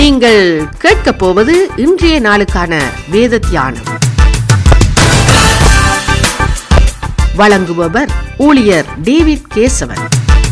நீங்கள் கேட்கப் போவது இன்றைய நாளுக்கான வேத தியானம் வழங்குபவர் ஊழியர் டேவிட் கேசவன்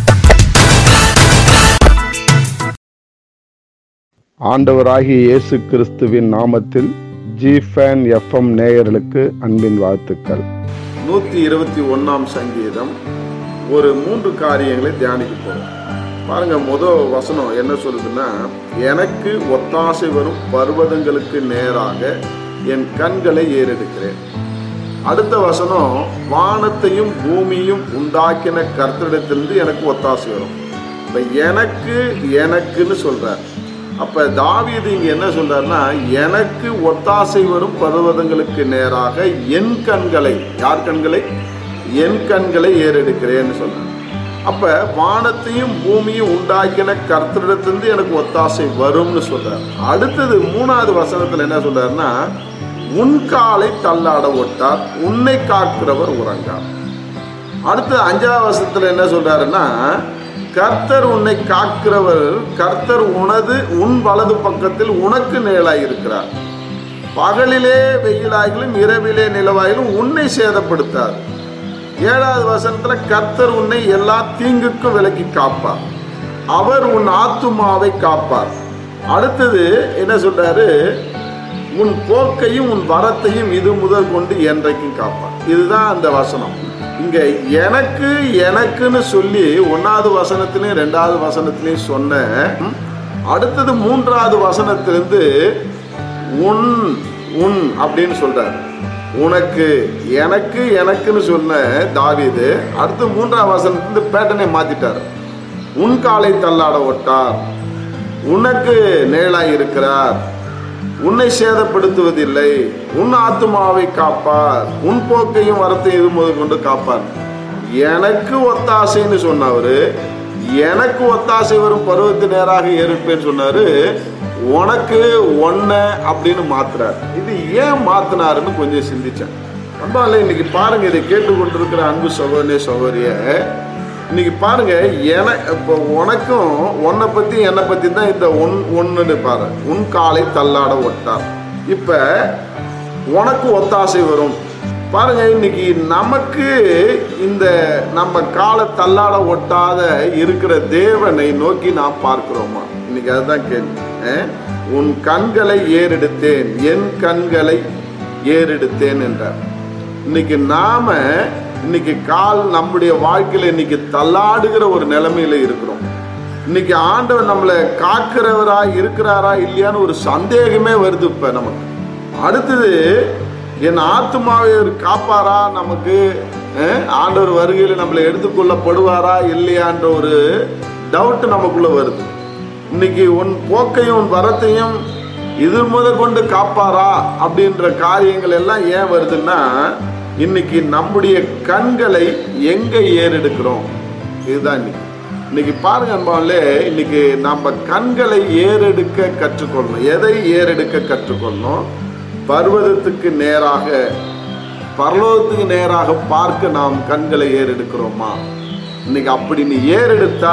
ஆண்டவராகிய இயேசு கிறிஸ்துவின் நாமத்தில் ஜிஃபேன் எஃப்எம் நேயர்களுக்கு அன்பின் வாழ்த்துக்கள் நூத்தி இருபத்தி ஒன்னாம் சங்கீதம் ஒரு மூன்று காரியங்களை தியானிக்க போறோம் பாருங்க முதல் வசனம் என்ன சொல்லுதுன்னா எனக்கு ஒத்தாசை வரும் பர்வதங்களுக்கு நேராக என் கண்களை ஏறெடுக்கிறேன் அடுத்த வசனம் வானத்தையும் பூமியும் உண்டாக்கின கர்த்தரிடத்திலிருந்து எனக்கு ஒத்தாசை வரும் இப்ப எனக்கு எனக்குன்னு சொல்றார் அப்ப தாவீது இங்க என்ன சொல்றாருன்னா எனக்கு ஒத்தாசை வரும் பர்வதங்களுக்கு நேராக என் கண்களை யார் கண்களை என் கண்களை ஏறெடுக்கிறேன்னு சொல்றார் அப்ப வானத்தையும் பூமியும் உண்டாக்கின கர்த்தரிடத்திலிருந்து எனக்கு ஒத்தாசை வரும்னு சொல்றார் அடுத்தது மூணாவது வசனத்துல என்ன சொல்றாருன்னா உன் காலை தள்ளாட ஒட்டார் உன்னை காக்கிறவர் உறங்கார் அடுத்து அஞ்சாவது வருஷத்துல என்ன சொல்றாருன்னா கர்த்தர் உன்னை காக்கிறவர் கர்த்தர் உனது உன் வலது பக்கத்தில் உனக்கு நிழலாய் இருக்கிறார் பகலிலே வெயிலாகிலும் இரவிலே நிலவாயிலும் உன்னை சேதப்படுத்தார் ஏழாவது வசனத்துல கர்த்தர் உன்னை எல்லா தீங்குக்கும் விலக்கி காப்பார் அவர் உன் ஆத்துமாவை காப்பார் அடுத்தது என்ன சொல்றாரு உன் போக்கையும் உன் வரத்தையும் இது முதல் கொண்டு என்றைக்கும் காப்பார் இதுதான் அந்த வசனம் இங்க எனக்கு எனக்குன்னு சொல்லி ஒன்னாவது வசனத்திலையும் ரெண்டாவது வசனத்திலையும் சொன்ன அடுத்தது மூன்றாவது வசனத்திலிருந்து உன் உன் அப்படின்னு சொல்றாரு உனக்கு எனக்கு எனக்குன்னு சொன்ன தாவீது அடுத்து மூன்றாவது வசனத்திலிருந்து பேட்டனை மாத்திட்டார் உன் காலை தள்ளாட ஒட்டார் உனக்கு நிழலாய் இருக்கிறார் உன்னை சேதப்படுத்துவதில்லை உன் ஆத்துமாவை காப்பார் உன் போக்கையும் வரத்தையும் இது முதல் கொண்டு காப்பார் எனக்கு ஒத்தாசைன்னு சொன்னவரு எனக்கு ஒத்தாசை வரும் பருவத்து நேராக ஏறிப்பேன்னு சொன்னாரு உனக்கு ஒன்ன அப்படின்னு மாத்துறாரு இது ஏன் மாத்தினாருன்னு கொஞ்சம் சிந்திச்சேன் ரொம்ப இல்லை இன்னைக்கு பாருங்க இதை கேட்டுக்கொண்டிருக்கிற அன்பு சகோதரிய சகோதரிய இன்னைக்கு பாருங்க என இப்போ உனக்கும் உன்னை பத்தி என்னை பத்தி தான் இந்த ஒன் ஒன்றுன்னு பாரு உன் காலை தள்ளாட ஒட்டார் இப்ப உனக்கு ஒத்தாசை வரும் பாருங்க இன்னைக்கு நமக்கு இந்த நம்ம காலை தள்ளாட ஒட்டாத இருக்கிற தேவனை நோக்கி நாம் பார்க்கிறோமா இன்னைக்கு அதுதான் கேள்வி அஹ்? உன் கண்களை ஏறெடுத்தேன் என் கண்களை ஏறெடுத்தேன் என்றார் இன்னைக்கு நாம இன்னைக்கு கால் நம்முடைய வாழ்க்கையில இன்னைக்கு தள்ளாடுகிற ஒரு நிலைமையில இருக்கிறோம் இன்னைக்கு ஆண்டவர் நம்மளை காக்கிறவரா இருக்கிறாரா இல்லையான்னு ஒரு சந்தேகமே வருது இப்ப நமக்கு அடுத்தது என் ஆத்மாவை அவர் காப்பாரா நமக்கு அஹ், ஆண்டவர் வருகையில் நம்மளை எடுத்துக்கொள்ளப்படுவாரா இல்லையான்ற ஒரு டவுட் நமக்குள்ள வருது இன்னைக்கு உன் போக்கையும் உன் வரத்தையும் இது முதல் கொண்டு காப்பாரா அப்படின்ற காரியங்கள் எல்லாம் ஏன் வருதுன்னா இன்னைக்கு நம்முடைய கண்களை எங்க ஏறெடுக்கிறோம் இதுதான் இன்னைக்கு இன்னைக்கு பாருங்க அன்பாலே இன்னைக்கு நம்ம கண்களை ஏறெடுக்க கற்றுக்கொள்ளணும் எதை ஏறெடுக்க கற்றுக்கொள்ளணும் பர்வதத்துக்கு நேராக பரலோகத்துக்கு நேராக பார்க்க நாம் கண்களை ஏறெடுக்கிறோமா இன்னைக்கு அப்படி நீ ஏறெடுத்தா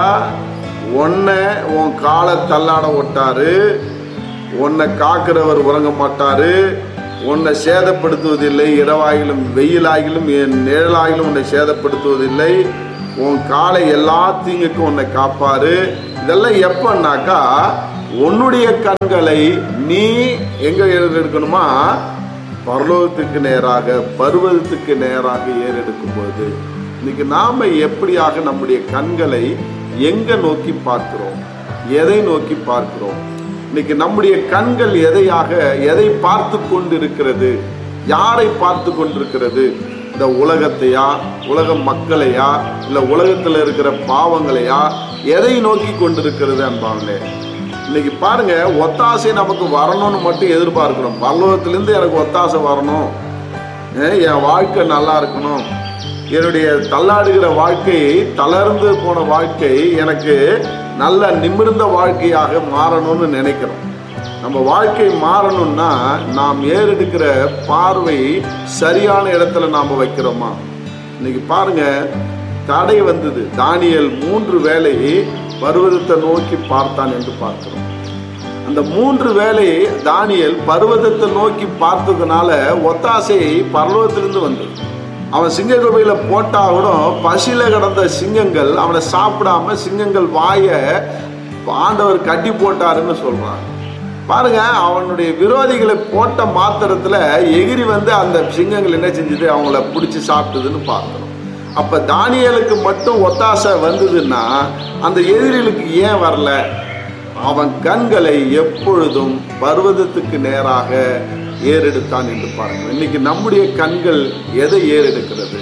உன்னை உன் காலை தள்ளாட ஒட்டாரு உன்னை காக்கிறவர் உறங்க மாட்டாரு உன்னை சேதப்படுத்துவதில்லை இரவாயிலும் வெயிலாகிலும் என் நிழலாகிலும் உன்னை சேதப்படுத்துவதில்லை உன் காலை எல்லா தீங்குக்கும் உன்னை காப்பாரு இதெல்லாம் எப்பன்னாக்கா உன்னுடைய கண்களை நீ எங்க எடுக்கணுமா பரலோகத்துக்கு நேராக பருவதத்துக்கு நேராக ஏறெடுக்கும் போது இன்னைக்கு நாம எப்படியாக நம்முடைய கண்களை எங்க நோக்கி பார்க்கிறோம் எதை நோக்கி பார்க்கிறோம் இன்னைக்கு நம்முடைய கண்கள் எதையாக எதை பார்த்து கொண்டிருக்கிறது யாரை பார்த்து கொண்டிருக்கிறது இந்த உலகத்தையா உலக மக்களையா இல்ல உலகத்துல இருக்கிற பாவங்களையா எதை நோக்கி கொண்டிருக்கிறது அன்பாங்களே இன்னைக்கு பாருங்க ஒத்தாசை நமக்கு வரணும்னு மட்டும் எதிர்பார்க்கிறோம் பல்லவத்திலிருந்து எனக்கு ஒத்தாசை வரணும் அஹ் என் வாழ்க்கை நல்லா இருக்கணும் என்னுடைய தள்ளாடுகிற வாழ்க்கை தளர்ந்து போன வாழ்க்கை எனக்கு நல்ல நிமிர்ந்த வாழ்க்கையாக மாறணும்னு நினைக்கிறோம் நம்ம வாழ்க்கை மாறணும்னா நாம் ஏறெடுக்கிற பார்வை சரியான இடத்துல நாம் வைக்கிறோமா இன்னைக்கு பாருங்க தடை வந்தது தானியல் மூன்று வேளை பர்வதத்தை நோக்கி பார்த்தான் என்று பார்க்கிறோம் அந்த மூன்று வேலை தானியல் பர்வதத்தை நோக்கி பார்த்ததுனால ஒத்தாசை பர்வதத்திலிருந்து வந்தது அவன் சிங்க குகையில போட்டா கூட பசியில கிடந்த சிங்கங்கள் அவனை சாப்பிடாம சிங்கங்கள் வாய ஆண்டவர் கட்டி போட்டாருன்னு சொல்றான் பாருங்க அவனுடைய விரோதிகளை போட்ட மாத்திரத்துல எகிரி வந்து அந்த சிங்கங்கள் என்ன செஞ்சது அவங்கள பிடிச்சி சாப்பிட்டதுன்னு பார்க்கணும் அப்ப தானியலுக்கு மட்டும் ஒத்தாசை வந்ததுன்னா அந்த எதிரிகளுக்கு ஏன் வரல அவன் கண்களை எப்பொழுதும் பர்வதத்துக்கு நேராக ஏறெடுத்தான் என்று பாருங்கள் இன்னைக்கு நம்முடைய கண்கள் எதை ஏறெடுக்கிறது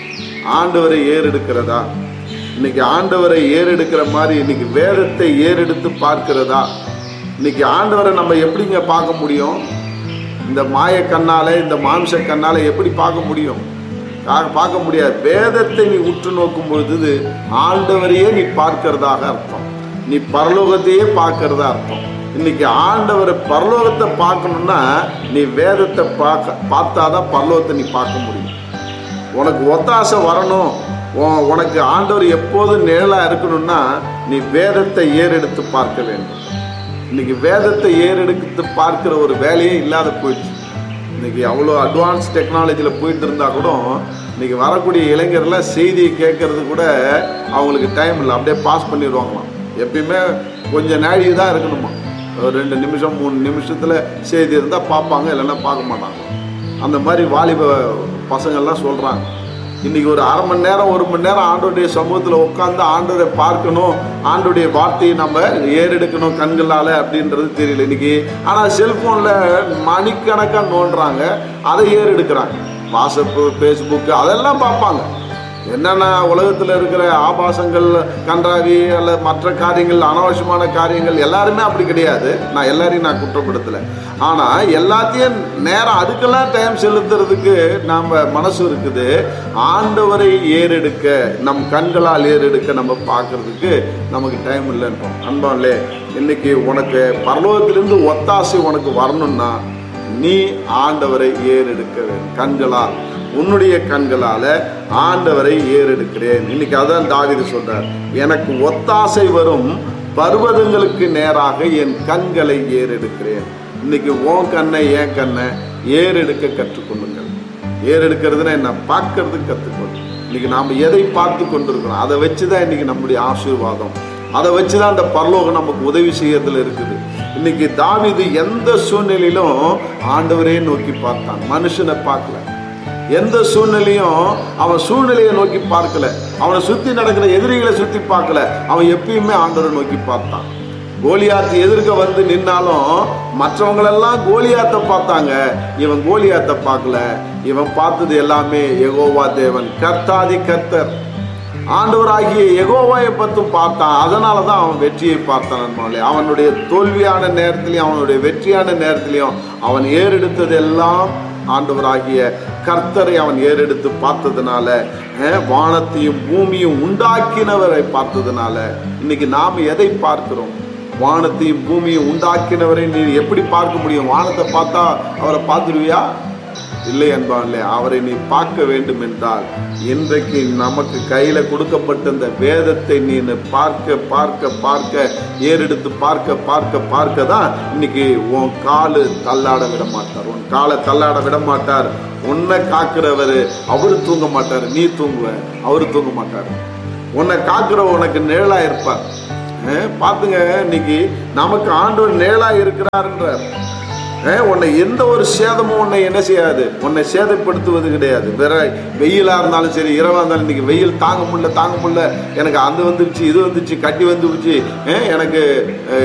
ஆண்டவரை ஏறெடுக்கிறதா இன்னைக்கு ஆண்டவரை ஏறெடுக்கிற மாதிரி இன்னைக்கு வேதத்தை ஏறெடுத்து பார்க்கிறதா இன்னைக்கு ஆண்டவரை நம்ம எப்படிங்க பார்க்க முடியும் இந்த மாய கண்ணால இந்த மாம்ச கண்ணால எப்படி பார்க்க முடியும் கா- பார்க்க முடியாது வேதத்தை நீ உற்று நோக்கும் பொழுது ஆண்டவரையே நீ பார்க்கிறதாக அர்த்தம் நீ பரலோகத்தையே பார்க்கறதா அர்த்தம் இன்னைக்கு ஆண்டவரை பரலோகத்தை பார்க்கணும்னா நீ வேதத்தை பார்க்க பார்த்தாதான் பரலோகத்தை நீ பார்க்க முடியும் உனக்கு ஒத்தாசை வரணும் உன்- உனக்கு ஆண்டவர் எப்போதும் நிழலா இருக்கணும்னா நீ வேதத்தை ஏறெடுத்து பார்க்க வேண்டும் இன்னைக்கு வேதத்தை ஏறெடுத்து பார்க்கிற ஒரு வேலையே இல்லாத போயிடுச்சு இன்னைக்கு அவ்வளோ அட்வான்ஸ் டெக்னாலஜியில் போயிட்டு இருந்தா கூட இன்னைக்கு வரக்கூடிய இளைஞர்லாம் செய்தியை கேட்கறது கூட அவங்களுக்கு டைம் இல்லை அப்படியே பாஸ் பண்ணிடுவாங்களாம் எப்பயுமே கொஞ்சம் நாடி தான் இருக்கணுமா ஒரு ரெண்டு நிமிஷம் மூணு நிமிஷத்தில் செய்தி இருந்தால் பார்ப்பாங்க இல்லைன்னா பார்க்க மாட்டாங்க அந்த மாதிரி வாலிப பசங்கள்லாம் சொல்கிறாங்க இன்னைக்கு ஒரு அரை மணி நேரம் ஒரு மணி நேரம் ஆண்டோடைய சமூகத்தில் உட்காந்து ஆண்டோரை பார்க்கணும் ஆண்டோடைய வார்த்தையை நம்ம ஏறெடுக்கணும் கண்களால் அப்படின்றது தெரியல இன்னைக்கு ஆனால் செல்ஃபோனில் மணிக்கணக்காக நோண்டுறாங்க அதை ஏறெடுக்கிறாங்க வாட்ஸ்அப்பு ஃபேஸ்புக்கு அதெல்லாம் பார்ப்பாங்க என்னென்ன உலகத்தில் இருக்கிற ஆபாசங்கள் கன்றாவி அல்ல மற்ற காரியங்கள் அனாவசியமான காரியங்கள் எல்லாருமே அப்படி கிடையாது நான் எல்லாரையும் நான் குற்றப்படுத்தலை ஆனால் எல்லாத்தையும் நேரம் அதுக்கெல்லாம் டைம் செலுத்துறதுக்கு நாம் மனசு இருக்குது ஆண்டவரை ஏறெடுக்க நம் கண்களால் ஏறெடுக்க நம்ம பார்க்கறதுக்கு நமக்கு டைம் இல்லைன்றோம் அன்பான்லே இன்னைக்கு உனக்கு பரலோகத்திலிருந்து ஒத்தாசை உனக்கு வரணும்னா நீ ஆண்டவரை ஏறெடுக்க வேண்டும் கண்களால் உன்னுடைய கண்களால ஆண்டவரை ஏறெடுக்கிறேன் இன்னைக்கு அதான் தாவீது சொல்றார் எனக்கு ஒத்தாசை வரும் பர்வதங்களுக்கு நேராக என் கண்களை ஏறெடுக்கிறேன் இன்னைக்கு உன் கண்ணை என் கண்ணை ஏறெடுக்க கற்றுக்கொள்ளுங்கள் ஏறெடுக்கிறதுனா என்ன பார்க்கறதுக்கு கற்றுக்கொள் இன்னைக்கு நாம் எதை பார்த்து கொண்டிருக்கிறோம் அதை வச்சு தான் இன்னைக்கு நம்முடைய ஆசீர்வாதம் அதை வச்சு தான் அந்த பரலோகம் நமக்கு உதவி செய்யறதுல இருக்குது இன்னைக்கு தாவீது எந்த சூழ்நிலையிலும் ஆண்டவரே நோக்கி பார்த்தான் மனுஷனை பார்க்கல எந்த சூழ்நிலையும் அவன் சூழ்நிலையை நோக்கி பார்க்கல அவனை சுத்தி நடக்கிற எதிரிகளை சுத்தி பார்க்கல அவன் எப்பயுமே ஆண்டவரை நோக்கி பார்த்தான் கோலியாத்து எதிர்க்க வந்து நின்னாலும் மற்றவங்களெல்லாம் கோலியாத்தை பார்த்தாங்க இவன் கோலியாத்தை பார்க்கல இவன் பார்த்தது எல்லாமே யெகோவா தேவன் கர்த்தாதி கர்த்தர் ஆண்டவராகிய யெகோவாயை பத்தும் பார்த்தான் அதனால தான் அவன் வெற்றியை பார்த்தான் நண்பர்களே அவனுடைய தோல்வியான நேரத்திலையும் அவனுடைய வெற்றியான நேரத்திலையும் அவன் ஏறெடுத்தது எல்லாம் ஆண்டவராகிய கர்த்தரை அவன் ஏறெடுத்து பார்த்ததுனால அஹ், வானத்தையும் பூமியும் உண்டாக்கினவரை பார்த்ததுனால இன்னைக்கு நாம் எதை பார்க்கிறோம் வானத்தையும் பூமியும் உண்டாக்கினவரை நீ எப்படி பார்க்க முடியும் வானத்தை பார்த்தா அவரை பார்த்துருவியா இல்லை என்பான்லே அவரை நீ பார்க்க வேண்டும் என்றால் இன்றைக்கு நமக்கு கையில கொடுக்கப்பட்ட இந்த வேதத்தை நீ பார்க்க பார்க்க பார்க்க ஏறெடுத்து பார்க்க பார்க்க பார்க்க தான் இன்னைக்கு உன் காலு தள்ளாட விட மாட்டார் உன் காலை தள்ளாட விட மாட்டார் உன்னை காக்கிறவர் அவரு தூங்க மாட்டார் நீ தூங்குவ அவரு தூங்க மாட்டார் உன்னை காக்கிற உனக்கு நிழலா இருப்பார் அஹ் பாத்துங்க இன்னைக்கு நமக்கு ஆண்டவர் நிழலா இருக்கிறாருன்றார் அஹ் உன்னை எந்த ஒரு சேதமும் உன்னை என்ன செய்யாது உன்னை சேதப்படுத்துவது கிடையாது வேற வெயிலா இருந்தாலும் சரி இரவா இருந்தாலும் இன்னைக்கு வெயில் தாங்க முடியல தாங்க முடியல எனக்கு அது வந்துருச்சு இது வந்துச்சு கட்டி வந்துருச்சு அஹ் எனக்கு அஹ்,